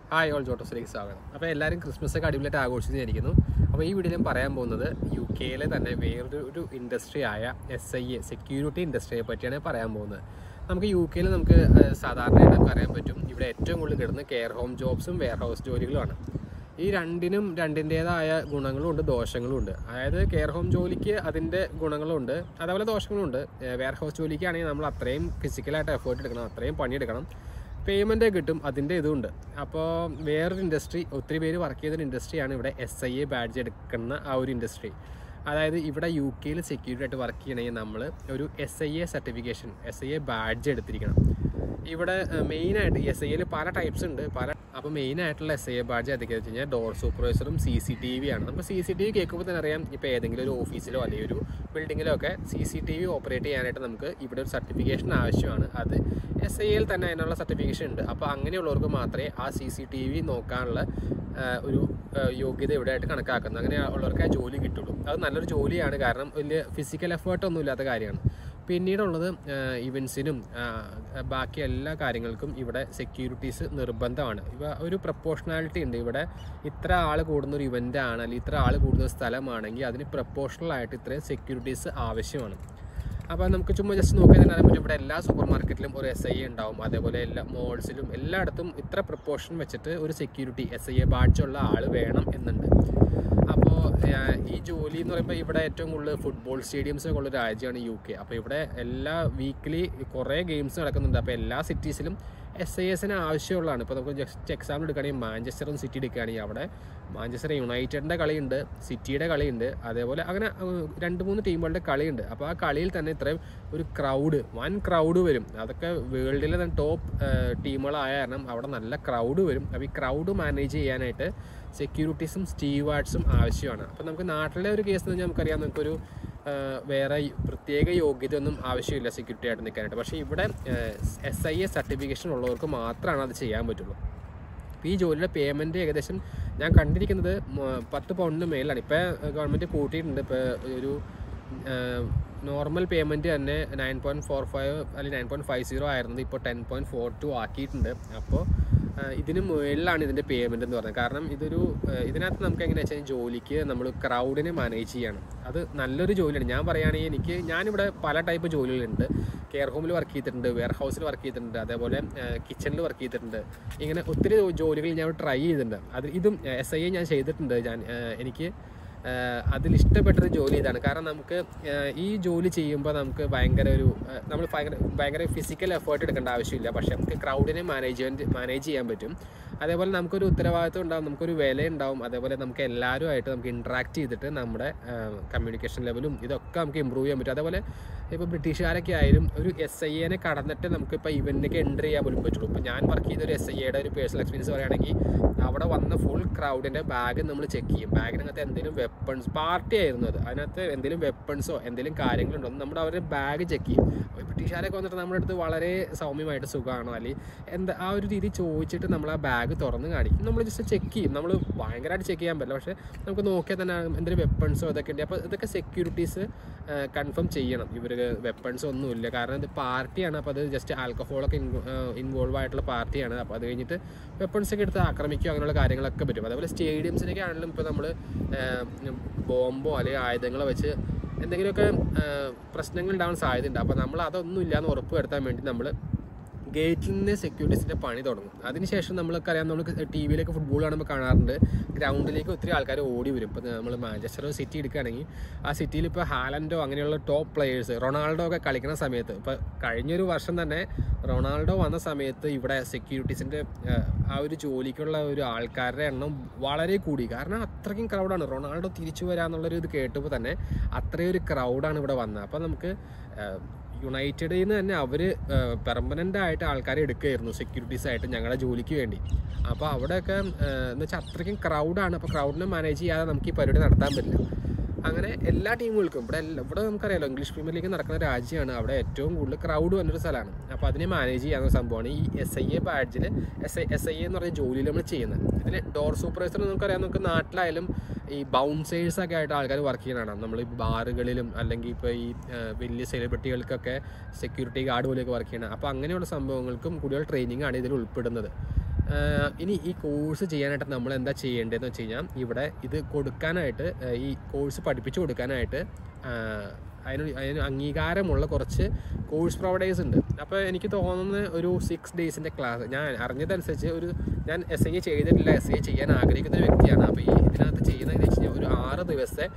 hi all ജോട്ടോസിലേക്ക് സ്വാഗതം അപ്പോൾ എല്ലാവരും ക്രിസ്മസ് ഒക്കെ അടിപൊളിയായിട്ട് ആഘോഷിച്ചിരിക്കുന്നു അപ്പോൾ ഈ വീഡിയോയിലും പറയാൻ പോകുന്നത് യു കെയിലെ തന്നെ വേറൊരു ഒരു ഇൻഡസ്ട്രി ആയ എസ് ഐ എ സെക്യൂരിറ്റി ഇൻഡസ്ട്രിയെ പറ്റിയാണ് പറയാൻ പോകുന്നത് നമുക്ക് യു കെയിൽ നമുക്ക് ഏഹ്, സാധാരണയായിട്ട് നമുക്ക് അറിയാൻ പറ്റും ഇവിടെ ഏറ്റവും കൂടുതൽ കിട്ടുന്ന കെയർ ഹോം ജോബ്സും വെയർ ഹൗസ് ജോലികളുമാണ് ഈ രണ്ടിനും രണ്ടിൻ്റേതായ ഗുണങ്ങളും ഉണ്ട് ദോഷങ്ങളും ഉണ്ട് അതായത് കെയർ ഹോം ജോലിക്ക് അതിൻ്റെ ഗുണങ്ങളുണ്ട് അതേപോലെ ദോഷങ്ങളുണ്ട് വെയർ ഹൗസ് ജോലിക്കാണെങ്കിൽ നമ്മൾ അത്രയും ഫിസിക്കലായിട്ട് എഫേർട്ട് എടുക്കണം അത്രയും പണിയെടുക്കണം പേയ്മെൻ്റ് കിട്ടും അതിൻ്റെ ഇതുണ്ട് അപ്പോൾ വേറൊരു ഇൻഡസ്ട്രി ഒത്തിരി പേര് വർക്ക് ചെയ്തൊരു ഇൻഡസ്ട്രിയാണ് ഇവിടെ എസ് ഐ എ ബാഡ്ജ് എടുക്കുന്ന ആ ഒരു ഇൻഡസ്ട്രി അതായത് ഇവിടെ യു കെയിൽ സെക്യൂരിറ്റി ആയിട്ട് വർക്ക് ചെയ്യണമെങ്കിൽ നമ്മൾ ഒരു S I A certification S I A badge എടുത്തിരിക്കണം ഇവിടെ മെയിനായിട്ട് എസ് ഐയിൽ പല ടൈപ്സ് ഉണ്ട് പല അപ്പോൾ മെയിൻ ആയിട്ടുള്ള എസ് ഐ എ ബാഡ്ജ് ഏതൊക്കെയാണെന്ന് വെച്ച് കഴിഞ്ഞാൽ ഡോർ സൂപ്പർവൈസറും സി സി ടി വി ആണ് നമുക്ക് സി സി ടി വി കേൾക്കുമ്പോൾ തന്നെ അറിയാം ഇപ്പോൾ ഏതെങ്കിലും ഒരു ഓഫീസിലോ അല്ലെങ്കിൽ ഒരു ബിൽഡിങ്ങിലോ ഒക്കെ C C T V operate ചെയ്യാനായിട്ട് നമുക്ക് ഇവിടെ ഒരു സർട്ടിഫിക്കേഷൻ ആവശ്യമാണ് അത് എസ് ഐയിൽ തന്നെ അതിനുള്ള സർട്ടിഫിക്കേഷൻ ഉണ്ട് അപ്പോൾ അങ്ങനെയുള്ളവർക്ക് മാത്രമേ ആ സി സി ടി വി നോക്കാനുള്ള ആ, ഒരു ആ, യോഗ്യത ഇവിടെ ആയിട്ട് കണക്കാക്കുന്നത് അങ്ങനെ ഉള്ളവർക്ക് ആ ജോലി കിട്ടുള്ളൂ അത് നല്ലൊരു ജോലിയാണ് കാരണം വലിയ ഫിസിക്കൽ എഫേർട്ട് ഒന്നും ഇല്ലാത്ത കാര്യമാണ് പിന്നീടുള്ളത് ഇവൻസിനും ബാക്കി എല്ലാ കാര്യങ്ങൾക്കും ഇവിടെ സെക്യൂരിറ്റീസ് നിർബന്ധമാണ് ഇവ ഒരു പ്രപ്പോർഷണാലിറ്റി ഉണ്ട് ഇവിടെ ഇത്ര ആൾ കൂടുന്ന ഒരു ഇവൻ്റ് ആണ് അല്ലെങ്കിൽ ഇത്ര ആൾ കൂടുന്ന ഒരു സ്ഥലമാണെങ്കിൽ അതിന് പ്രപ്പോർഷണൽ ആയിട്ട് ഇത്രയും സെക്യൂരിറ്റീസ് ആവശ്യമാണ് അപ്പോൾ നമുക്ക് ചുമ്മാ ജസ്റ്റ് നോക്കിയാൽ തന്നെ അറിയാൻ പറ്റും ഇവിടെ എല്ലാ സൂപ്പർ മാർക്കറ്റിലും ഒരു എസ് ഐ ഉണ്ടാവും അതേപോലെ എല്ലാ മോൾസിലും എല്ലായിടത്തും ഇത്ര പ്രപ്പോർഷൻ വെച്ചിട്ട് ഒരു സെക്യൂരിറ്റി എസ് ഐ എ ബാഡ്ജുള്ള ആൾ വേണം എന്നുണ്ട് അപ്പോൾ ഈ ജോലി എന്ന് പറയുമ്പോൾ ഇവിടെ ഏറ്റവും കൂടുതൽ ഫുട്ബോൾ സ്റ്റേഡിയംസ് ഒക്കെ ഉള്ള രാജ്യമാണ് യു കെ അപ്പോൾ ഇവിടെ എല്ലാ വീക്കിലി കുറേ ഗെയിംസ് നടക്കുന്നുണ്ട് അപ്പോൾ എല്ലാ സിറ്റീസിലും എസ് ഐ എസിന് ആവശ്യമുള്ളതാണ് ഇപ്പോൾ നമുക്ക് ജസ്റ്റ് എക്സാമ്പിൾ എടുക്കുകയാണെങ്കിൽ മാഞ്ചസ്റ്ററും സിറ്റി എടുക്കുകയാണെങ്കിൽ അവിടെ മാഞ്ചസ്റ്റർ യുണൈറ്റഡിൻ്റെ കളിയുണ്ട് സിറ്റിയുടെ കളിയുണ്ട് അതേപോലെ അങ്ങനെ ഏഹ്, രണ്ട് മൂന്ന് ടീമുകളുടെ കളിയുണ്ട് അപ്പോൾ ആ കളിയിൽ തന്നെ ഇത്രയും ഒരു ക്രൗഡ് വൻ ക്രൗഡ് വരും അതൊക്കെ വേൾഡിലെ തന്നെ ടോപ്പ് ടീമുകളായ കാരണം അവിടെ നല്ല ക്രൗഡ് വരും അപ്പോൾ ഈ ക്രൗഡ് മാനേജ് ചെയ്യാനായിട്ട് സെക്യൂരിറ്റീസും സ്റ്റീവാർഡ്സും ആവശ്യമാണ് അപ്പോൾ നമുക്ക് നാട്ടിലെ ഒരു കേസ് എന്ന് പറഞ്ഞാൽ നമുക്കറിയാം നമുക്കൊരു ആ, വേറെ പ്രത്യേക യോഗ്യതയൊന്നും ആവശ്യമില്ല സെക്യൂരിറ്റി ആയിട്ട് നിൽക്കാനായിട്ട് പക്ഷേ ഇവിടെ എസ് ഐ എ സർട്ടിഫിക്കേഷൻ ഉള്ളവർക്ക് മാത്രമാണ് അത് ചെയ്യാൻ പറ്റുള്ളൂ അപ്പോൾ ഈ ജോലിയുടെ പേയ്മെൻറ്റ് ഏകദേശം ഞാൻ കണ്ടിരിക്കുന്നത് മ- പത്ത് പൗണ്ടിന് മേലാണ് ഇപ്പോൾ ഗവൺമെൻറ് കൂട്ടിയിട്ടുണ്ട് ഇപ്പോൾ ഒരു നോർമൽ പേയ്മെൻറ്റ് തന്നെ നയൻ പോയിൻറ്റ് ഫോർ ഫൈവ് അല്ലെങ്കിൽ നയൻ പോയിൻറ്റ് ഫൈവ് സീറോ ആയിരുന്നത് ഇപ്പോൾ ടെൻ പോയിൻറ്റ് ഫോർ ടു ആക്കിയിട്ടുണ്ട് അപ്പോൾ ആ, ഇതിന് മുകളിലാണ് ഇതിൻ്റെ പേയ്മെൻറ്റ് എന്ന് പറയുന്നത് കാരണം ഇതൊരു ആ, ഇതിനകത്ത് നമുക്ക് എങ്ങനെയാ വെച്ചാൽ ജോലിക്ക് നമ്മൾ ക്രൗഡിനെ മാനേജ് ചെയ്യണം അത് നല്ലൊരു ജോലിയാണ് ഞാൻ പറയുകയാണെങ്കിൽ എനിക്ക് ഞാനിവിടെ പല ടൈപ്പ് ജോലികളുണ്ട് കെയർ ഹോമിൽ വർക്ക് ചെയ്തിട്ടുണ്ട് വെയർ ഹൗസിൽ വർക്ക് ചെയ്തിട്ടുണ്ട് അതേപോലെ കിച്ചണിൽ വർക്ക് ചെയ്തിട്ടുണ്ട് ഇങ്ങനെ ഒത്തിരി ജോലികൾ ഞാൻ ട്രൈ ചെയ്തിട്ടുണ്ട് അത് ഇതും എസ് ഐ ഞാൻ ചെയ്തിട്ടുണ്ട് ഞാൻ ആ, എനിക്ക് ആഹ് അതിൽ ഇഷ്ടപ്പെട്ടൊരു ജോലി ഇതാണ് കാരണം നമുക്ക് ആഹ് ഈ ജോലി ചെയ്യുമ്പോൾ നമുക്ക് ഭയങ്കര ഒരു ആഹ് നമ്മൾ ഭയങ്കര ഭയങ്കര ഫിസിക്കൽ എഫേർട്ട് എടുക്കേണ്ട ആവശ്യമില്ല പക്ഷേ നമുക്ക് ക്രൗഡിനെ മാനേജ്മെൻറ്റ് മാനേജ് ചെയ്യാൻ പറ്റും അതേപോലെ നമുക്കൊരു ഉത്തരവാദിത്വം ഉണ്ടാവും നമുക്കൊരു വില ഉണ്ടാവും അതേപോലെ നമുക്ക് എല്ലാവരുമായിട്ട് നമുക്ക് ഇൻട്രാക്ട് ചെയ്തിട്ട് നമ്മുടെ കമ്മ്യൂണിക്കേഷൻ ലെവലും ഇതൊക്കെ നമുക്ക് ഇമ്പ്രൂവ് ചെയ്യാൻ പറ്റും അതേപോലെ ഇപ്പോൾ ബ്രിട്ടീഷുകാരൊക്കെ ആയാലും ഒരു എസ് ഐ എനെ കടന്നിട്ട് നമുക്കിപ്പോൾ ഇവൻ്റൊക്കെ എൻ്റർ ചെയ്യാൻ പോലും പറ്റുള്ളൂ ഇപ്പോൾ ഞാൻ വർക്ക് ചെയ്ത ഒരു എസ് ഐ എയുടെ ഒരു പേഴ്സണൽ എക്സ്പീരിയൻസ് പറയുകയാണെങ്കിൽ അവിടെ വന്ന ഫുൾ ക്രൗഡിൻ്റെ ബാഗ് നമ്മൾ ചെക്ക് ചെയ്യും ബാഗിനകത്ത് എന്തെങ്കിലും വെപ്പൺസ് പാർട്ടി ആയിരുന്നു അത് അതിനകത്ത് എന്തെങ്കിലും വെപ്പൺസോ എന്തെങ്കിലും കാര്യങ്ങളുണ്ടോ എന്ന് നമ്മുടെ അവരുടെ ബാഗ് ചെക്ക് ചെയ്യും അപ്പോൾ ബ്രിട്ടീഷുകാരൊക്കെ വന്നിട്ട് നമ്മുടെ അടുത്ത് വളരെ സൗമ്യമായിട്ട് സുഖമാണോ അല്ലെങ്കിൽ എന്താ ആ ഒരു രീതി ചോദിച്ചിട്ട് നമ്മൾ ആ ബാഗ് തുറന്ന് കാണിക്കും നമ്മൾ ജസ്റ്റ് ചെക്ക് ചെയ്യും നമ്മൾ ഭയങ്കരമായിട്ട് ചെക്ക് ചെയ്യാൻ പറ്റില്ല പക്ഷേ നമുക്ക് നോക്കിയാൽ തന്നെ എന്തെങ്കിലും വെപ്പൺസോ ഇതൊക്കെ ഉണ്ട് അപ്പോൾ ഇതൊക്കെ സെക്യൂരിറ്റീസ് കൺഫേം ചെയ്യണം ഇവർ വെപ്പൺസ് ഒന്നുമില്ല കാരണം ഇത് പാർട്ടിയാണ് അപ്പോൾ അത് ജസ്റ്റ് ആൽക്കഹോളൊക്കെ ഇൻവോൾവ് ആയിട്ടുള്ള പാർട്ടിയാണ് അപ്പോൾ അത് കഴിഞ്ഞിട്ട് വെപ്പൺസ് ഒക്കെ എടുത്ത് ആക്രമിക്കുക അങ്ങനെയുള്ള കാര്യങ്ങളൊക്കെ പറ്റും അതേപോലെ സ്റ്റേഡിയംസിനൊക്കെ ആണെങ്കിലും ഇപ്പോൾ നമ്മൾ ബോംബോ അല്ലെങ്കിൽ ആയുധങ്ങളോ വെച്ച് എന്തെങ്കിലുമൊക്കെ പ്രശ്നങ്ങൾ ഉണ്ടാവാൻ സാധ്യതയുണ്ട് അപ്പോൾ നമ്മൾ അതൊന്നും ഇല്ലാന്ന് ഉറപ്പ് വരുത്താൻ വേണ്ടി നമ്മൾ ഗേറ്റിൽ നിന്ന് സെക്യൂരിറ്റീസിൻ്റെ പണി തുടങ്ങും അതിനുശേഷം നമ്മൾക്ക് അറിയാം നമ്മൾ ടി വിയിലൊക്കെ ഫുട്ബോൾ കാണുമ്പോൾ കാണാറുണ്ട് ഗ്രൗണ്ടിലേക്ക് ഒത്തിരി ആൾക്കാർ ഓടി വരും ഇപ്പോൾ നമ്മൾ മാഞ്ചസ്റ്റർ സിറ്റി എടുക്കുകയാണെങ്കിൽ ആ സിറ്റിയിൽ ഇപ്പോൾ ഹാലൻഡോ അങ്ങനെയുള്ള ടോപ്പ് പ്ലെയേഴ്സ് റൊണാൾഡോ ഒക്കെ കളിക്കുന്ന സമയത്ത് ഇപ്പോൾ കഴിഞ്ഞൊരു വർഷം തന്നെ റൊണാൾഡോ വന്ന സമയത്ത് ഇവിടെ സെക്യൂരിറ്റീസിൻ്റെ ആ ഒരു ജോലിക്കുള്ള ഒരു ആൾക്കാരുടെ എണ്ണം വളരെ കൂടി കാരണം അത്രയ്ക്കും ക്രൗഡാണ് റൊണാൾഡോ തിരിച്ചു വരാന്നുള്ളൊരു ഇത് കേട്ടപ്പോൾ തന്നെ അത്രയും ഒരു ക്രൗഡാണ് ഇവിടെ വന്നത് അപ്പോൾ നമുക്ക് യുണൈറ്റഡിൽ നിന്ന് തന്നെ അവർ പെർമനൻ്റ് ആയിട്ട് ആൾക്കാരെ എടുക്കുകയായിരുന്നു സെക്യൂരിറ്റീസ് ആയിട്ട് ഞങ്ങളുടെ ജോലിക്ക് വേണ്ടി അപ്പോൾ അവിടെയൊക്കെ എന്ന് വെച്ചാൽ അത്രയ്ക്കും ക്രൗഡാണ് അപ്പോൾ ക്രൗഡിനെ മാനേജ് ചെയ്യാതെ നമുക്ക് ഈ പരിപാടി നടത്താൻ പറ്റില്ല അങ്ങനെ എല്ലാ ടീമുകൾക്കും ഇവിടെ എല്ലാ- ഇവിടെ നമുക്കറിയാലോ ഇംഗ്ലീഷ് പ്രീമിയർ ലീഗ് നടക്കുന്ന രാജ്യമാണ് അവിടെ ഏറ്റവും കൂടുതൽ ക്രൗഡ് വന്നൊരു സ്ഥലമാണ് അപ്പോൾ അതിനെ മാനേജ് ചെയ്യാവുന്ന സംഭവമാണ് ഈ എസ് ഐ എ ബാഡ്ജിൽ എസ് ഐ എസ് ഐ എന്ന് പറഞ്ഞ ജോലിയിൽ നമ്മൾ ചെയ്യുന്നത് ഇതിൽ ഡോർ സൂപ്പർവൈസർ നമുക്കറിയാം നമുക്ക് നാട്ടിലായാലും ഈ ബൗൺസേഴ്സ് ഒക്കെ ആയിട്ട് ആൾക്കാർ വർക്ക് ചെയ്യണതാണ് നമ്മൾ ഈ ബാറുകളിലും അല്ലെങ്കിൽ ഇപ്പോൾ ഈ ആ, വലിയ സെലിബ്രിറ്റികൾക്കൊക്കെ സെക്യൂരിറ്റി ഗാർഡ് പോലെയൊക്കെ വർക്ക് ചെയ്യണം അപ്പോൾ അങ്ങനെയുള്ള സംഭവങ്ങൾക്കും കൂടുതൽ ട്രെയിനിങ് ആണ് ഇതിൽ ഉൾപ്പെടുന്നത് ആഹ് ഇനി ഈ കോഴ്സ് ചെയ്യാനായിട്ട് നമ്മൾ എന്താ ചെയ്യേണ്ടതെന്ന് വെച്ച് കഴിഞ്ഞാൽ ഇവിടെ ഇത് കൊടുക്കാനായിട്ട് ആഹ് ഈ കോഴ്സ് പഠിപ്പിച്ചു കൊടുക്കാനായിട്ട് ആഹ് അതിന് അതിന് അംഗീകാരമുള്ള കുറച്ച് കോഴ്സ് പ്രൊവൈഡേഴ്സ് ഉണ്ട് അപ്പോൾ എനിക്ക് തോന്നുന്നത് ഒരു സിക്സ് ഡേയ്സിൻ്റെ ക്ലാസ് ഞാൻ അറിഞ്ഞതനുസരിച്ച് ഒരു ഞാൻ എസ് ഐ ചെയ്തിട്ടില്ല എസ് ഐ ചെയ്യാൻ ആഗ്രഹിക്കുന്ന ഒരു വ്യക്തിയാണ് അപ്പോൾ ഈ ഇതിനകത്ത് ചെയ്യുന്നതെന്ന് വെച്ച് കഴിഞ്ഞാൽ ഒരു ആറ് ദിവസത്തെ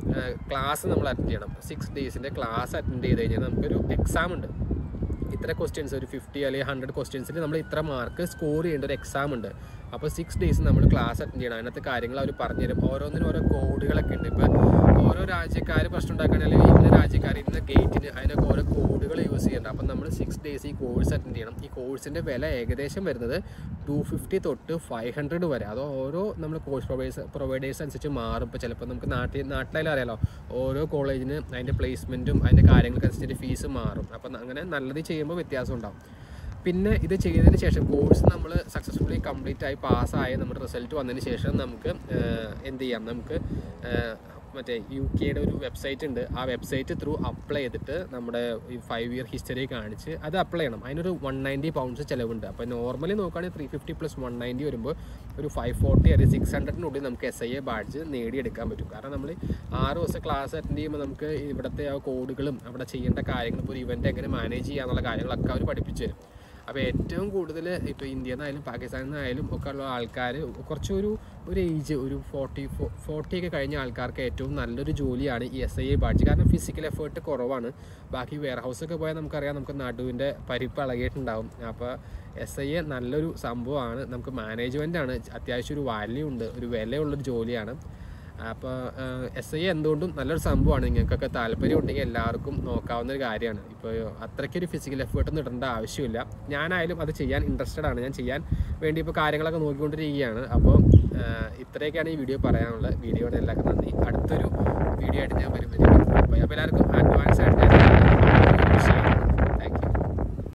ക്ലാസ് നമ്മൾ അറ്റൻഡ് ചെയ്യണം സിക്സ് ഡേയ്സിൻ്റെ ക്ലാസ് അറ്റൻഡ് ചെയ്ത് കഴിഞ്ഞാൽ നമുക്കൊരു എക്സാം ഉണ്ട് ഇത്ര ക്വസ്റ്റ്യൻസ് ഒരു ഫിഫ്റ്റി അല്ലെങ്കിൽ ഹൺഡ്രഡ് ക്വസ്റ്റ്യൻസിൽ നമ്മൾ ഇത്ര മാർക്ക് സ്കോർ ചെയ്യേണ്ട ഒരു എക്സാം ഉണ്ട് അപ്പോൾ സിക്സ് ഡേയ്സ് നമ്മൾ ക്ലാസ് അറ്റൻഡ് ചെയ്യണം അതിനകത്ത് കാര്യങ്ങൾ അവർ പറഞ്ഞുതരും ഓരോന്നിനും ഓരോ കോഡുകളൊക്കെ ഉണ്ട് ഇപ്പോൾ ഓരോ രാജ്യക്കാർ പ്രശ്നം ഉണ്ടാക്കുകയാണെങ്കിൽ ഇന്ന രാജ്യക്കാർ ഇന്ന ഗേറ്റിന് അതിനൊക്കെ ഓരോ കോഡുകൾ യൂസ് ചെയ്യേണ്ട അപ്പം നമ്മൾ സിക്സ് ഡേയ്സ് ഈ കോഴ്സ് അറ്റൻഡ് ചെയ്യണം ഈ കോഴ്സിൻ്റെ വില ഏകദേശം വരുന്നത് ടു ഫിഫ്റ്റി തൊട്ട് ഫൈവ് ഹൺഡ്രഡ് വരെ അത് ഓരോ നമ്മൾ കോഴ്സ് പ്രൊവൈഡേഴ്സ് പ്രൊവൈഡേഴ്സ് അനുസരിച്ച് മാറും ഇപ്പോൾ ചിലപ്പോൾ നമുക്ക് നാട്ടിൽ നാട്ടിലായാലും അറിയാലോ ഓരോ കോളേജിന് അതിൻ്റെ പ്ലേസ്മെൻറ്റും അതിൻ്റെ കാര്യങ്ങൾക്ക് അനുസരിച്ച് ഫീസ് മാറും അപ്പം അങ്ങനെ നല്ലത് ചെയ്യുമ്പോൾ വ്യത്യാസം ഉണ്ടാവും പിന്നെ ഇത് ചെയ്തതിന് ശേഷം കോഴ്സ് നമ്മൾ സക്സസ്ഫുള്ളി കംപ്ലീറ്റ് ആയി പാസ്സായി നമ്മുടെ റിസൾട്ട് വന്നതിന് ശേഷം നമുക്ക് ആഹ്, എന്ത് ചെയ്യാം നമുക്ക് ആഹ്, മറ്റേ യു കെയുടെ ഒരു വെബ്സൈറ്റ് ഉണ്ട് ആ വെബ്സൈറ്റ് ത്രൂ അപ്ലൈ ചെയ്തിട്ട് നമ്മുടെ ഈ ഫൈവ് ഇയർ ഹിസ്റ്ററി കാണിച്ച് അത് അപ്ലൈ ചെയ്യണം അതിനൊരു വൺ നയൻറ്റി പൗണ്ട്സ് ചിലവുണ്ട് അപ്പോൾ നോർമലി നോക്കുകയാണെങ്കിൽ three fifty plus one ninety വരുമ്പോൾ ഒരു ഫൈവ് ഫോർട്ടി അല്ലെങ്കിൽ സിക്സ് ഹൺഡ്രഡിനുള്ളിൽ നമുക്ക് എസ് ഐ എ ബാഡ്ജ് നേടിയെടുക്കാൻ പറ്റും കാരണം നമ്മൾ ആറ് ദിവസം ക്ലാസ് അറ്റൻഡ് ചെയ്യുമ്പോൾ നമുക്ക് ഇവിടുത്തെ ആ കോഡുകളും അവിടെ ചെയ്യേണ്ട കാര്യങ്ങളും ഇപ്പോൾ ഒരു ഇവൻ്റ് എങ്ങനെ മാനേജ് ചെയ്യാന്നുള്ള കാര്യങ്ങളൊക്കെ അവർ പഠിപ്പിച്ചു തരും അപ്പോൾ ഏറ്റവും കൂടുതൽ ഇപ്പോൾ ഇന്ത്യയിൽ നിന്നായാലും പാകിസ്ഥാനിൽ നിന്നായാലും ഒക്കെ ഉള്ള ആൾക്കാർ കുറച്ചൊരു ഒരു ഏജ് ഒരു ഫോർട്ടി ഫോർട്ടി ഒക്കെ കഴിഞ്ഞ ആൾക്കാർക്ക് ഏറ്റവും നല്ലൊരു ജോലിയാണ് ഈ എസ് ഐ എ ബാഡ്ജ് കാരണം ഫിസിക്കൽ എഫേർട്ട് കുറവാണ് ബാക്കി വെയർ ഹൗസൊക്കെ പോയാൽ നമുക്കറിയാം നമുക്ക് നടുവിൻ്റെ പരിപ്പ് ഇളകിയിട്ടുണ്ടാവും അപ്പോൾ എസ് ഐ എ നല്ലൊരു സംഭവമാണ് നമുക്ക് മാനേജ്മെൻ്റ് ആണ് അത്യാവശ്യം ഒരു വാല്യൂ ഉണ്ട് ഒരു വിലയുള്ളൊരു ജോലിയാണ് അപ്പോൾ എസ് ഐ എന്തുകൊണ്ടും നല്ലൊരു സംഭവമാണ് നിങ്ങൾക്കൊക്കെ താല്പര്യം ഉണ്ടെങ്കിൽ എല്ലാവർക്കും നോക്കാവുന്ന ഒരു കാര്യമാണ് ഇപ്പോൾ അത്രയ്ക്കൊരു ഫിസിക്കൽ എഫേർട്ടൊന്നും ഇടേണ്ട ആവശ്യമില്ല ഞാനായാലും അത് ചെയ്യാൻ ഇൻട്രസ്റ്റഡ് ആണ് ഞാൻ ചെയ്യാൻ വേണ്ടി ഇപ്പോൾ കാര്യങ്ങളൊക്കെ നോക്കിക്കൊണ്ടിരിക്കുകയാണ് അപ്പോൾ ഇത്രയൊക്കെയാണ് ഈ വീഡിയോ പറയാനുള്ളത് വീഡിയോയുടെ എല്ലാവർക്കും നന്ദി അടുത്തൊരു